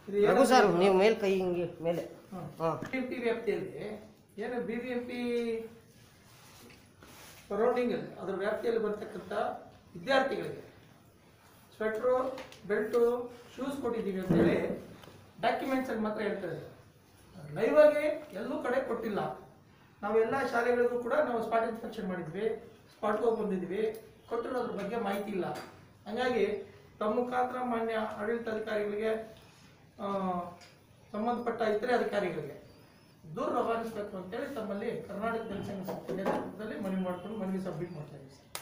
Raghu sir ನೀವು ಮೇಲ್ ಕೈ ಹಿಂಗೆ ಮೇಲೆ ಹಾಂ ಬಿಬಿಎಂಪಿ ವ್ಯಾಪ್ತಿಯಲ್ಲಿ ಏನು B B M P surrounding ಅದರ ವ್ಯಾಪ್ತಿಯಲ್ಲಿ ಬರ್ತಕ್ಕಂಥ ವಿದ್ಯಾರ್ಥಿಗಳಿಗೆ ಸ್ವೆಟ್ರು ಬೆಲ್ಟು ಶೂಸ್ ಕೊಟ್ಟಿದ್ದೀವಿ ಅಂತೇಳಿ ಡಾಕ್ಯುಮೆಂಟ್ಸಲ್ಲಿ ಮಾತ್ರ ಹೇಳ್ತಾರೆ ಲೈವ್ ಆಗಿ ಎಲ್ಲೂ ಕಡೆ ಕೊಟ್ಟಿಲ್ಲ ನಾವೆಲ್ಲ ಶಾಲೆಗಳಿಗೂ ಕೂಡ ನಾವು ಸ್ಪಾಟ್ ಇನ್ಸ್ಪೆಕ್ಷನ್ ಮಾಡಿದ್ವಿ ಸ್ಪಾಟ್ಗೆ ಹೋಗಿ ಬಂದಿದ್ವಿ ಕೊಟ್ಟಿರೋದ್ರ ಬಗ್ಗೆ ಮಾಹಿತಿ ಇಲ್ಲ ಹಾಗಾಗಿ ತಮ್ಮ ಮುಖಾಂತರ ಮಾನ್ಯ ಆಡಳಿತಾಧಿಕಾರಿಗಳಿಗೆ ಆ, ಸಂಬಂಧಪಟ್ಟ ಇತರೆ ಅಧಿಕಾರಿಗಳಿಗೆ ದೂರ ರವಾನಿಸಬೇಕು ಅಂತೇಳಿ ತಮ್ಮಲ್ಲಿ ಕರ್ನಾಟಕ ಜನಸಂಘ ಸಂಸ್ಥೆ ನೇತೃತ್ವದಲ್ಲಿ ಮನವಿ ಮಾಡ್ಕೊಂಡು ಮನವಿ ಸಬ್ಮಿಟ್ ಮಾಡ್ತಾ ಇದ್ದೀವಿ ಸರ್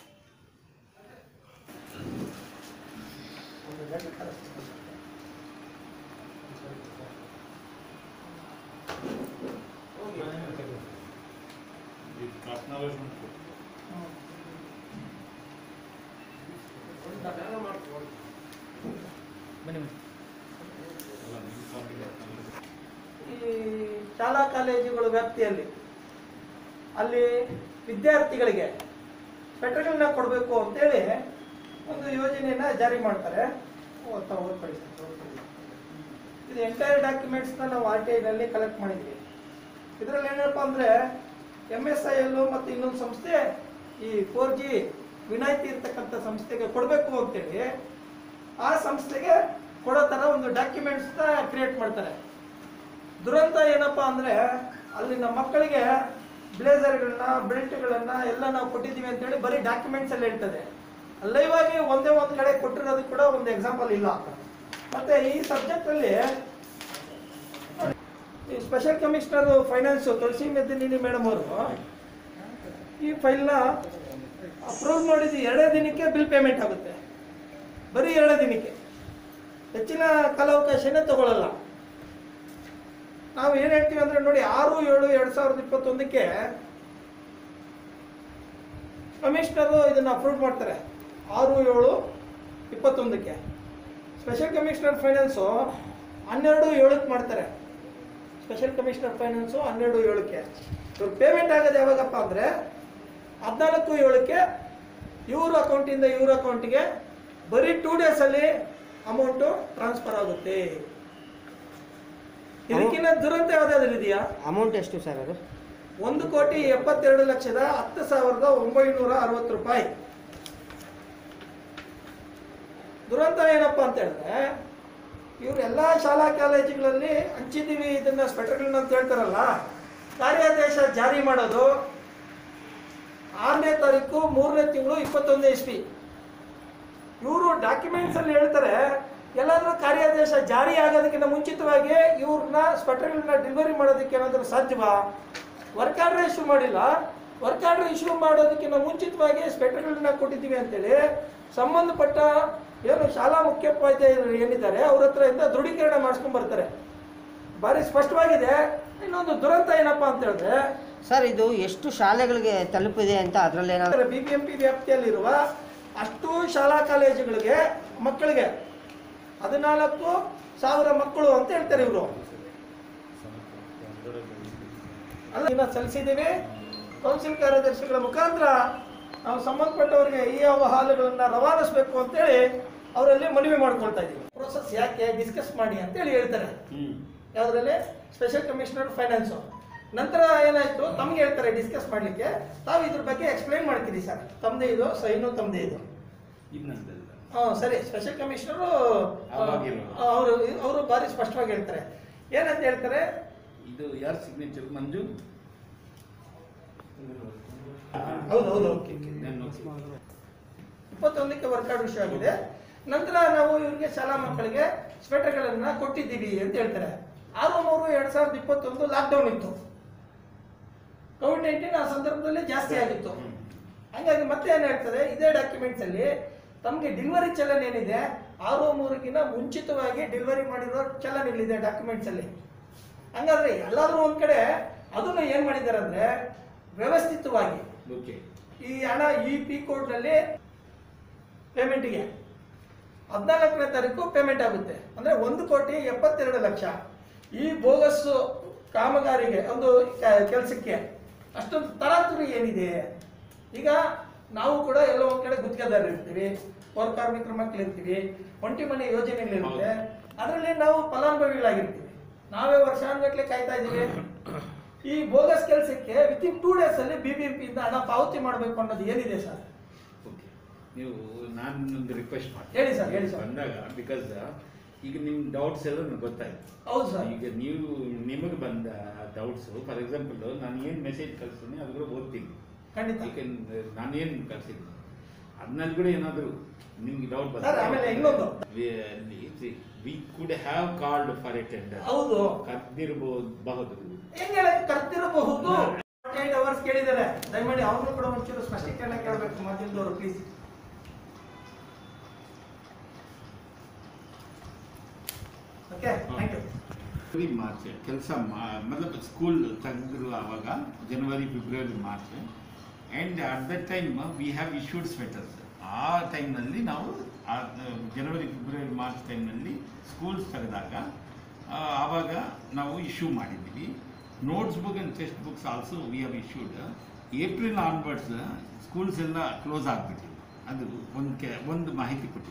ಈ ಶಾಲಾ ಕಾಲೇಜುಗಳ ವ್ಯಾಪ್ತಿಯಲ್ಲಿ ಅಲ್ಲಿ ವಿದ್ಯಾರ್ಥಿಗಳಿಗೆ ಸ್ವೆಟರ್ಗಳನ್ನ ಕೊಡಬೇಕು ಅಂತೇಳಿ ಒಂದು ಯೋಜನೆಯನ್ನ ಜಾರಿ ಮಾಡ್ತಾರೆ ಓದ್ತಾ ಓದ್ಕೊಳ್ಳಿ ಸರ್, ಓದ್ಕೊಳ್ಳಿ. ಇದು ಎಂಟೈರ್ ಡಾಕ್ಯುಮೆಂಟ್ಸ್ನ ನಾವು ಆರ್ ಟಿ ಐನಲ್ಲಿ ಕಲೆಕ್ಟ್ ಮಾಡಿದ್ವಿ ಇದರಲ್ಲಿ ಏನಪ್ಪ ಅಂದರೆ ಎಮ್ ಎಸ್ ಐ ಎಲ್ ಮತ್ತು ಇನ್ನೊಂದು ಸಂಸ್ಥೆ ಈ ಫೋರ್ ಜಿ ವಿನಾಯಿತಿ ಇರ್ತಕ್ಕಂಥ ಸಂಸ್ಥೆಗೆ ಕೊಡಬೇಕು ಅಂತೇಳಿ ಆ ಸಂಸ್ಥೆಗೆ ಕೊಡೋ ಥರ ಒಂದು ಡಾಕ್ಯುಮೆಂಟ್ಸ್ನ ಕ್ರಿಯೇಟ್ ಮಾಡ್ತಾರೆ ದುರಂತ ಏನಪ್ಪಾ ಅಂದ್ರೆ ಅಲ್ಲಿ ನಮ್ಮ ಮಕ್ಕಳಿಗೆ ಬ್ಲೇಸರ್ಗಳನ್ನ ಬೆಲ್ಟ್ಗಳನ್ನ ಎಲ್ಲ ನಾವು ಕೊಟ್ಟಿದ್ದೀವಿ ಅಂತೇಳಿ ಬರೀ ಡಾಕ್ಯುಮೆಂಟ್ಸ್ ಅಲ್ಲಿ ಹೇಳ್ತದೆ ಲೈವ್ ಆಗಿ ಒಂದೇ ಒಂದು ಕಡೆ ಕೊಟ್ಟಿರೋದು ಕೂಡ ಒಂದು ಎಕ್ಸಾಂಪಲ್ ಇಲ್ಲ ಮತ್ತೆ ಈ ಸಬ್ಜೆಕ್ಟ್ ಅಲ್ಲಿ ಈ special commissioner finance Tulasi Meddini madam ಅವರು ಈ ಫೈಲ್ನ ಅಪ್ರೂವ್ ಮಾಡಿದ ಎರಡೇ ದಿನಕ್ಕೆ ಬಿಲ್ ಪೇಮೆಂಟ್ ಆಗುತ್ತೆ ಬರೀ ಎರಡೇ ದಿನಕ್ಕೆ ಹೆಚ್ಚಿನ ಕಾಲಾವಕಾಶನೇ ತಗೊಳ್ಳಲ್ಲ ನಾವು ಏನು ಹೇಳ್ತೀವಿ ಅಂದ್ರೆ ನೋಡಿ ಆರು ಏಳು ಎರಡ್ ಸಾವಿರದ ಇಪ್ಪತ್ತೊಂದಕ್ಕೆ ಕಮಿಷನರು ಇದನ್ನ ಅಪ್ರೂವ್ ಮಾಡ್ತಾರೆ ಆರು ಏಳು ಇಪ್ಪತ್ತೊಂದಕ್ಕೆ ಸ್ಪೆಷಲ್ ಕಮಿಷನರ್ ಫೈನಾನ್ಸು ಹನ್ನೆರಡು ಏಳಕ್ಕೆ ಮಾಡ್ತಾರೆ ಸ್ಪೆಷಲ್ ಕಮಿಷನರ್ ಫೈನಾನ್ಸು ಹನ್ನೆರಡು ಏಳಕ್ಕೆ ಇವ್ರು ಪೇಮೆಂಟ್ ಆಗೋದು ಯಾವಾಗಪ್ಪ ಅಂದರೆ ಹದಿನಾಲ್ಕು ಏಳಕ್ಕೆ ಇವ್ರ ಅಕೌಂಟಿಂದ ಇವ್ರ ಅಕೌಂಟಿಗೆ ಬರೀ ಟೂ ಡೇಸಲ್ಲಿ ಅಮೌಂಟು ಟ್ರಾನ್ಸ್ಫರ್ ಆಗುತ್ತೆ ಇದಕ್ಕಿಂತ ದುರಂತ ಯಾವ್ದಾದ್ರು ಇದೆಯಾ ಅಮೌಂಟ್ ಎಷ್ಟು ಸರ್ ಅದು ಒಂದು ಕೋಟಿ ಎಪ್ಪತ್ತೆರಡು ಲಕ್ಷದ ಹತ್ತು ಸಾವಿರದ ಒಂಬೈನೂರ ಅರವತ್ತು ರೂಪಾಯಿ ದುರಂತ ಏನಪ್ಪಾ ಅಂತ ಹೇಳಿದ್ರೆ ಇವ್ರು ಎಲ್ಲ ಶಾಲಾ ಕಾಲೇಜುಗಳಲ್ಲಿ ಹಂಚಿದೀವಿ ಇದನ್ನ ಸ್ವೆಟರ್ಗಳನ್ನ ಅಂತ ಹೇಳ್ತಾರಲ್ಲ ಕಾರ್ಯಾದೇಶ ಜಾರಿ ಮಾಡೋದು ಆರನೇ ತಾರೀಕು ಮೂರನೇ ತಿಂಗಳು ಇಪ್ಪತ್ತೊಂದನೇ ಇಸ್ವಿ ಇವರು ಡಾಕ್ಯುಮೆಂಟ್ಸ್ ಅಲ್ಲಿ ಹೇಳ್ತಾರೆ ಎಲ್ಲಾದ್ರೂ ಕಾರ್ಯಾದೇಶ ಜಾರಿ ಆಗೋದಕ್ಕಿಂತ ಮುಂಚಿತವಾಗಿ ಇವ್ರನ್ನ ಸ್ವೆಟರ್ಗಳನ್ನ ಡೆಲಿವರಿ ಮಾಡೋದಕ್ಕೆ ಏನಾದರೂ ಸಾಧ್ಯವಾ ವರ್ಕ್ ಆರ್ಡರ್ ಇಶ್ಯೂ ಮಾಡಿಲ್ಲ ವರ್ಕ್ ಆರ್ಡರ್ ಇಶ್ಯೂ ಮಾಡೋದಕ್ಕಿಂತ ಮುಂಚಿತವಾಗಿ ಸ್ವೆಟರ್ಗಳನ್ನ ಕೊಟ್ಟಿದ್ದೀವಿ ಅಂತೇಳಿ ಸಂಬಂಧಪಟ್ಟ ಏನು ಶಾಲಾ ಮುಖ್ಯೋಪಾಧ್ಯಾಯರು ಏನಿದ್ದಾರೆ ಅವ್ರ ಹತ್ರ ಇಂದ ದೃಢೀಕರಣ ಮಾಡಿಸ್ಕೊಂಡ್ ಬರ್ತಾರೆ ಭಾರಿ ಸ್ಪಷ್ಟವಾಗಿದೆ ಇನ್ನೊಂದು ದುರಂತ ಏನಪ್ಪಾ ಅಂತ ಹೇಳಿದ್ರೆ ಸರ್ ಇದು ಎಷ್ಟು ಶಾಲೆಗಳಿಗೆ ತಲುಪಿದೆ ಅಂತ ಅದರಲ್ಲಿ ಏನಾದ್ರು ಬಿ ಬಿ ಎಂ ಪಿ ವ್ಯಾಪ್ತಿಯಲ್ಲಿರುವ ಅಷ್ಟು ಶಾಲಾ ಕಾಲೇಜುಗಳಿಗೆ ಮಕ್ಕಳಿಗೆ ಹದಿನಾಲ್ಕು ಸಾವಿರ ಮಕ್ಕಳು ಅಂತ ಹೇಳ್ತಾರೆ ಇವರು ಅಲ್ಲ ಇನ್ನ ಸಲ್ಲಿಸಿದ್ದೀವಿ ಕೌನ್ಸಿಲ್ ಕಾರ್ಯದರ್ಶಿಗಳ ಮುಖಾಂತರ ನಾವು ಸಂಬಂಧಪಟ್ಟವರಿಗೆ ಈ ಯಾವ ಹಾಲುಗಳನ್ನ ರವಾನಿಸಬೇಕು ಅಂತೇಳಿ ಅವರಲ್ಲಿ ಮನವಿ ಮಾಡ್ಕೊಳ್ತಾ ಇದ್ದೀವಿ ಪ್ರೋಸೆಸ್ ಯಾಕೆ ಡಿಸ್ಕಸ್ ಮಾಡಿ ಅಂತೇಳಿ ಹೇಳ್ತಾರೆ ಯಾವುದ್ರಲ್ಲಿ ಸ್ಪೆಷಲ್ ಕಮಿಷನರ್ ಫೈನಾನ್ಸ್ ನಂತರ ಏನಾಯ್ತು ತಮ್ಗೆ ಹೇಳ್ತಾರೆ ಡಿಸ್ಕಸ್ ಮಾಡ್ಲಿಕ್ಕೆ ತಾವು ಇದ್ರ ಬಗ್ಗೆ ಎಕ್ಸ್ಪ್ಲೈನ್ ಮಾಡ್ತೀರಿ ಸರ್ ತಮ್ಮದೇ ಇದು ಸೈನು ತಮ್ಮದೇ ಇದು ಹಾ ಸರಿ ಸ್ಪೆಷಲ್ ಕಮಿಷನರು ಅವಾಗಿರೋ. ಅವರು ಅವರು ಭಾರಿ ಸ್ಪಷ್ಟವಾಗಿ ಹೇಳ್ತಾರೆ ಏನಂತ ಹೇಳ್ತಾರೆ ಇದು ಯಾರ ಸಿಗ್ನೇಚರ್ ಮಂಜು ಹೌದು ಹೌದು ಓಕೆ ನಾನು ಇಪ್ಪತ್ತೊಂದಕ್ಕೆ ವರ್ಕ್ ಆರ್ಡರ್ ವಿಷಯ ಆಗಿದೆ ನಂತರ ನಾವು ಇವರಿಗೆ ಶಾಲಾ ಮಕ್ಕಳಿಗೆ ಸ್ವೆಟರ್ಗಳನ್ನ ಕೊಟ್ಟಿದ್ದೀವಿ ಅಂತ ಹೇಳ್ತಾರೆ ಆರು ಮೂರು ಎರಡ್ ಸಾವಿರದ ಇಪ್ಪತ್ತೊಂದು ಲಾಕ್ಡೌನ್ ಇತ್ತು ಕೋವಿಡ್ ನೈನ್ಟೀನ್ ಆ ಸಂದರ್ಭದಲ್ಲಿ ಜಾಸ್ತಿ ಆಗಿತ್ತು ಹಂಗಾಗಿ ಮತ್ತೆ ಏನ್ ಹೇಳ್ತದೆ ಇದೇ ಡಾಕ್ಯುಮೆಂಟ್ಸ್ ಅಲ್ಲಿ ತಮಗೆ ಡೆಲಿವರಿ ಚಲನ್ ಏನಿದೆ ಆರು ಮೂರಕ್ಕಿಂತ ಮುಂಚಿತವಾಗಿ ಡೆಲಿವರಿ ಮಾಡಿರೋ ಚಲನ್ ಇಲ್ಲಿದೆ ಡಾಕ್ಯುಮೆಂಟ್ಸ್ ಅಲ್ಲಿ ಹಂಗಾದ್ರೆ ಎಲ್ಲಾದ್ರೂ ಒಂದ್ ಕಡೆ ಅದನ್ನು ಏನ್ ಮಾಡಿದ್ದಾರೆ ಅಂದ್ರೆ ವ್ಯವಸ್ಥಿತವಾಗಿ ಓಕೆ ಈ ಹಣ ಈ ಪಿ ಕೋಡ್ನಲ್ಲಿ ಪೇಮೆಂಟ್ಗೆ ಹದಿನಾಲ್ಕನೇ ತಾರೀಕು ಪೇಮೆಂಟ್ ಆಗುತ್ತೆ ಅಂದ್ರೆ ಒಂದು ಕೋಟಿ ಎಪ್ಪತ್ತೆರಡು ಲಕ್ಷ ಈ ಬೋಗಸ್ ಕಾಮಗಾರಿಗೆ ಒಂದು ಕೆಲಸಕ್ಕೆ ಅಷ್ಟೊಂದು ತರಾತುರಿ ಏನಿದೆ ಈಗ ನಾವು ಕೂಡ ಎಲ್ಲೋ ಒಂದ್ ಕಡೆ ಗುತ್ತಿಗೆದಾರರು ಇರ್ತೀವಿ ಪೌರ ಕಾರ್ಮಿಕರ ಮಕ್ಳು ಇರ್ತೀವಿ ಒಂಟಿ ಮನೆ ಯೋಜನೆಗಳಿರುತ್ತೆ ಅದರಲ್ಲಿ ನಾವು ಫಲಾನುಭವಿಗಳಾಗಿರ್ತೀವಿ ನಾವೇ ವರ್ಷಾನುಗಟ್ಲೆ ಕಾಯ್ತಾ ಇದ್ದೀವಿ ಈ ಬೋಗಸ್ ಕೆಲಸಕ್ಕೆ ವಿತಿನ್ ಟೂ ಡೇಸ್ ಅಲ್ಲಿ ಬಿ ಬಿ ಎಂ ಪಿಯಿಂದ ಹಣ ಪಾವತಿ ಮಾಡಬೇಕು ಅನ್ನೋದು ಏನಿದೆ ಸರ್ ಓಕೆ ನೀವು ನಾನು ಒಂದು ರಿಕ್ವೆಸ್ಟ್ ಮಾಡಿ ಹೇಳಿ ಸರ್, ಹೇಳಿ ಸರ್. ಬಂದಾಗ ಬಿಕಾಸ್ ಈಗ ನಿಮ್ಮ ಡೌಟ್ಸ್ ಎಲ್ಲ ನನಗೆ ಗೊತ್ತಾಯ್ತು ಹೌದು ಸರ್ ಈಗ ನೀವು ನಿಮಗೆ ಬಂದ ಡೌಟ್ಸ್ ಫಾರ್ ಎಕ್ಸಾಂಪಲ್ ನಾನು ಏನು ಮೆಸೇಜ್ ಕಳಿಸ್ತೀನಿ ಅದು ಕೂಡ ಓದ್ತೀನಿ ಖಂಡಿತ ಯಾಕೆಂದ್ರೆ ನಾನೇನು ಕಳಿಸಿದ್ದೀನಿ ಅದ್ರಲ್ಲಿ ಕೂಡ ಏನಾದರೂ ನಿಮ್ಗೆ ಡೌಟ್ ಸರ್, ಆಮೇಲೆ ಇನ್ನೊಂದು. We could have called for a tender ಹೌದು ಕರೆದಿರಬಹುದು ಬಹುದು ಹೆಂಗ್ ಹೇಳಕ್ ಕರ್ತಿರಬಹುದು ಏಟ್ ಅವರ್ಸ್ ಕೇಳಿದ್ದಾರೆ ದಯಮಾಡಿ ಅವ್ರನ್ನೂ ಕೂಡ ಒಂಚೂರು ಸ್ಪಷ್ಟೀಕರಣ ಕೇಳಬೇಕು ಮಾಧ್ಯಮದವರು please okay thank you February March ಕೆಲಸ ಮતಲಬ್ ಸ್ಕೂಲ್ ತೆಗೆದ್ರು ಆವಾಗ January February March and at that time we have issued sweaters ಆ ಟೈಮ್ನಲ್ಲಿ ನಾವು ಆ ಜನವರಿ ಫೆಬ್ರವರಿ ಮಾರ್ಚ್ ಟೈಮ್ನಲ್ಲಿ ಸ್ಕೂಲ್ಸ್ ತೆಗೆದಾಗ ಆ, ಆವಾಗ ನಾವು ಇಶ್ಯೂ ಮಾಡಿದ್ವಿ notes book and text books also we have issued April onwards schools ಎಲ್ಲ ಕ್ಲೋಸ್ ಆಗಿಬಿಟ್ಟಿದೆ ಅದು ಒಂದು ಕೆ ಒಂದು ಮಾಹಿತಿ ಕೊಟ್ಟಿದ್ವಿ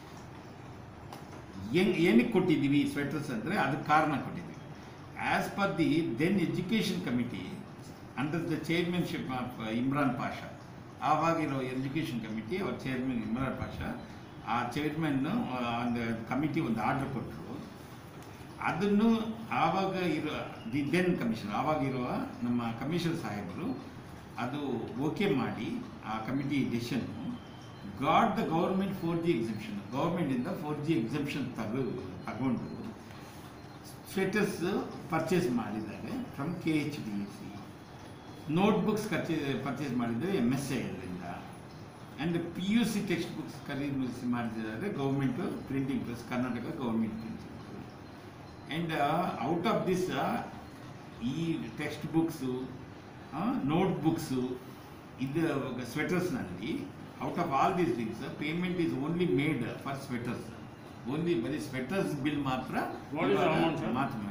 ಹೆಂಗ್ ಏನಕ್ಕೆ ಕೊಟ್ಟಿದ್ದೀವಿ ಸ್ವೆಟರ್ಸ್ ಅಂದರೆ ಅದಕ್ಕೆ ಕಾರಣ ಕೊಟ್ಟಿದ್ದೀವಿ as per the then education committee under the chairmanship of Imran Pasha ಆವಾಗಿರೋ ಎಜುಕೇಷನ್ ಕಮಿಟಿ ಅವ್ರ ಚೇರ್ಮನ್ ಇಮ್ರಾನ್ ಪಾಷಾ ಆ ಚೇರ್ಮನ್ನು ಒಂದು ಕಮಿಟಿ ಒಂದು ಆರ್ಡರ್ ಕೊಟ್ಟರು ಅದನ್ನು ಆವಾಗ ಇರೋ ದಿ ದೆನ್ ಕಮಿಷನ್ ಆವಾಗಿರುವ ನಮ್ಮ ಕಮಿಷನ್ ಸಾಹೇಬರು ಅದು ಓಕೆ ಮಾಡಿ ಆ ಕಮಿಟಿ ಡೆಸಿಷನ್ನು got the government four G exhibition ಗೌರ್ಮೆಂಟಿಂದ ಫೋರ್ ಜಿ ಎಕ್ಸಿಬಿಷನ್ ತಗೋ ತಗೊಂಡು ಸ್ವೆಟರ್ಸ್ ಪರ್ಚೇಸ್ ಮಾಡಿದ್ದಾರೆ from K H D C notebooks ಕರ್ಚೇ ಪರ್ಚೇಸ್ ಮಾಡಿದ್ದಾರೆ ಎಮ್ ಎಸ್ ಐ ಎಲ್ಲಿಂದ and P U C text books ಖರೀದಿ ಮಾಡಿದ್ದಾರೆ government printing press Karnataka government printing and out of this ಈ ಟೆಕ್ಸ್ಟ್ ಬುಕ್ಸು ನೋಟ್ ಬುಕ್ಸು ಇದು ಸ್ವೆಟರ್ಸ್ನಲ್ಲಿ out of all these things payment is only made for sweaters only ಬರೀ sweaters bill ಮಾತ್ರ What is the ಇವಾಗ amount, sir? ಮಾತ್ರ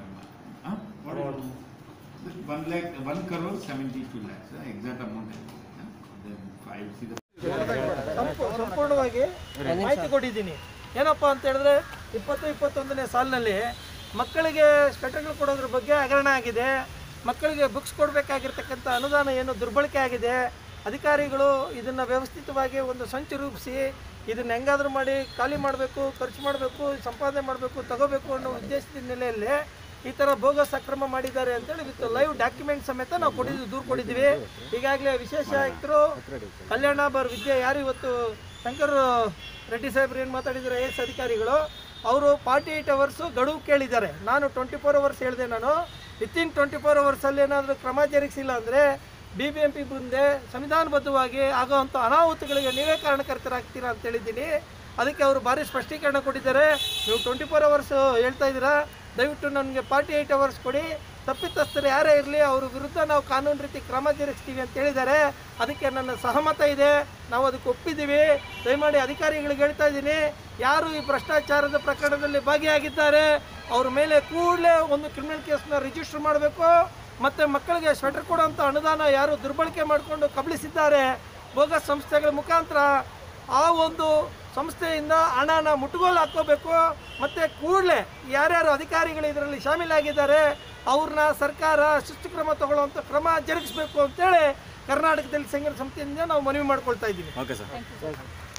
one lakh one crore seventy two lakhs exact amount files ಇದೆ ಸಂಪೂ- ಸಂಪೂರ್ಣವಾಗಿ ಮಾಹಿತಿ ಕೊಟ್ಟಿದ್ದೀನಿ ಏನಪ್ಪಾ ಅಂತ ಹೇಳಿದ್ರೆ ಇಪ್ಪತ್ತು ಇಪ್ಪತ್ತೊಂದನೇ ಸಾಲಿನಲ್ಲಿ ಮಕ್ಕಳಿಗೆ ಸ್ವೆಟರ್ಗಳು ಕೊಡೋದ್ರ ಬಗ್ಗೆ ಹಗರಣ ಆಗಿದೆ ಮಕ್ಕಳಿಗೆ ಬುಕ್ಸ್ ಕೊಡಬೇಕಾಗಿರ್ತಕ್ಕಂಥ ಅನುದಾನ ಏನು ದುರ್ಬಳಕೆ ಆಗಿದೆ ಅಧಿಕಾರಿಗಳು ಇದನ್ನು ವ್ಯವಸ್ಥಿತವಾಗಿ ಒಂದು ಸಂಚು ರೂಪಿಸಿ ಇದನ್ನ ಹೆಂಗಾದ್ರೂ ಮಾಡಿ ಖಾಲಿ ಮಾಡಬೇಕು ಖರ್ಚು ಮಾಡಬೇಕು ಸಂಪಾದನೆ ಮಾಡಬೇಕು ತಗೋಬೇಕು ಅನ್ನೋ ಉದ್ದೇಶದ ಹಿನ್ನೆಲೆಯಲ್ಲಿ ಈ ಥರ ಬೋಗಸ್ ಅಕ್ರಮ ಮಾಡಿದ್ದಾರೆ ಅಂತೇಳಿ ವಿತ್ ಲೈವ್ ಡಾಕ್ಯುಮೆಂಟ್ ಸಮೇತ ನಾವು ಕೊಟ್ಟಿದ್ದೀವಿ ದೂರು ಕೊಟ್ಟಿದ್ದೀವಿ ಈಗಾಗಲೇ ವಿಶೇಷ ಆಯುಕ್ತರು ಕಲ್ಯಾಣ ಬರ್ ವಿದ್ಯೆ ಯಾರು ಇವತ್ತು ಶಂಕರ್ ರೆಡ್ಡಿ ಸಾಹೇಬ್ರು ಏನು ಮಾತಾಡಿದ್ದಾರೆ ಐ ಎಸ್ ಅಧಿಕಾರಿಗಳು ಅವರು ಫಾರ್ಟಿ ಏಯ್ಟ್ ಅವರ್ಸು ಗಡುವು ಕೇಳಿದ್ದಾರೆ ನಾನು ಟ್ವೆಂಟಿ ಫೋರ್ ಅವರ್ಸ್ ಹೇಳಿದೆ ನಾನು ವಿತಿನ್ ಟ್ವೆಂಟಿ ಫೋರ್ ಅವರ್ಸಲ್ಲಿ ಏನಾದರೂ ಕ್ರಮ ಜರುಗಿಸಿಲ್ಲ ಅಂದರೆ ಬಿ ಬಿ ಎಂ ಪಿ ಮುಂದೆ ಸಂವಿಧಾನಬದ್ಧವಾಗಿ ಆಗುವಂಥ ಅನಾಹುತಗಳಿಗೆ ನೀವೇ ಕಾರಣಕರ್ತರಾಗ್ತೀರಾ ಅಂತ ಹೇಳಿದ್ದೀನಿ ಅದಕ್ಕೆ ಅವರು ಭಾರಿ ಸ್ಪಷ್ಟೀಕರಣ ಕೊಟ್ಟಿದ್ದಾರೆ ನೀವು ಟ್ವೆಂಟಿ ಫೋರ್ ಅವರ್ಸ್ ಹೇಳ್ತಾ ಇದ್ದೀರಾ ದಯವಿಟ್ಟು ನನಗೆ ಫಾರ್ಟಿ ಏಯ್ಟ್ ಅವರ್ಸ್ ಕೊಡಿ ತಪ್ಪಿತಸ್ಥರು ಯಾರೇ ಇರಲಿ ಅವ್ರ ವಿರುದ್ಧ ನಾವು ಕಾನೂನು ರೀತಿ ಕ್ರಮ ಜರುಗಿಸ್ತೀವಿ ಅಂತ ಹೇಳಿದ್ದಾರೆ ಅದಕ್ಕೆ ನನ್ನ ಸಹಮತ ಇದೆ ನಾವು ಅದಕ್ಕೆ ಒಪ್ಪಿದ್ದೀವಿ ದಯಮಾಡಿ ಅಧಿಕಾರಿಗಳಿಗೆ ಹೇಳ್ತಾ ಇದ್ದೀನಿ ಯಾರು ಈ ಭ್ರಷ್ಟಾಚಾರದ ಪ್ರಕರಣದಲ್ಲಿ ಭಾಗಿಯಾಗಿದ್ದಾರೆ ಅವ್ರ ಮೇಲೆ ಕೂಡಲೇ ಒಂದು ಕ್ರಿಮಿನಲ್ ಕೇಸ್ನ ರಿಜಿಸ್ಟರ್ ಮಾಡಬೇಕು ಮತ್ತು ಮಕ್ಕಳಿಗೆ ಸ್ವೆಟರ್ ಕೊಡುವಂಥ ಅನುದಾನ ಯಾರು ದುರ್ಬಳಕೆ ಮಾಡಿಕೊಂಡು ಕಬಳಿಸಿದ್ದಾರೆ ಬೋಗಸ್ ಸಂಸ್ಥೆಗಳ ಮುಖಾಂತರ ಆ ಒಂದು ಸಂಸ್ಥೆಯಿಂದ ಹಣನ ಮುಟ್ಟುಗೋಲು ಹಾಕೋಬೇಕು ಮತ್ತು ಕೂಡಲೇ ಯಾರ್ಯಾರು ಅಧಿಕಾರಿಗಳು ಇದರಲ್ಲಿ ಶಾಮೀಲಾಗಿದ್ದಾರೆ ಅವ್ರನ್ನ ಸರ್ಕಾರ ಶಿಸ್ತು ಕ್ರಮ ತಗೊಳ್ಳುವಂಥ ಕ್ರಮ ಜರುಗಿಸಬೇಕು ಅಂತೇಳಿ ಕರ್ನಾಟಕದಲ್ಲಿ ಸಂಘ ಸಂಸ್ಥೆಯಿಂದ ನಾವು ಮನವಿ ಮಾಡ್ಕೊಳ್ತಾ ಇದ್ದೀವಿ ಓಕೆ ಸರ್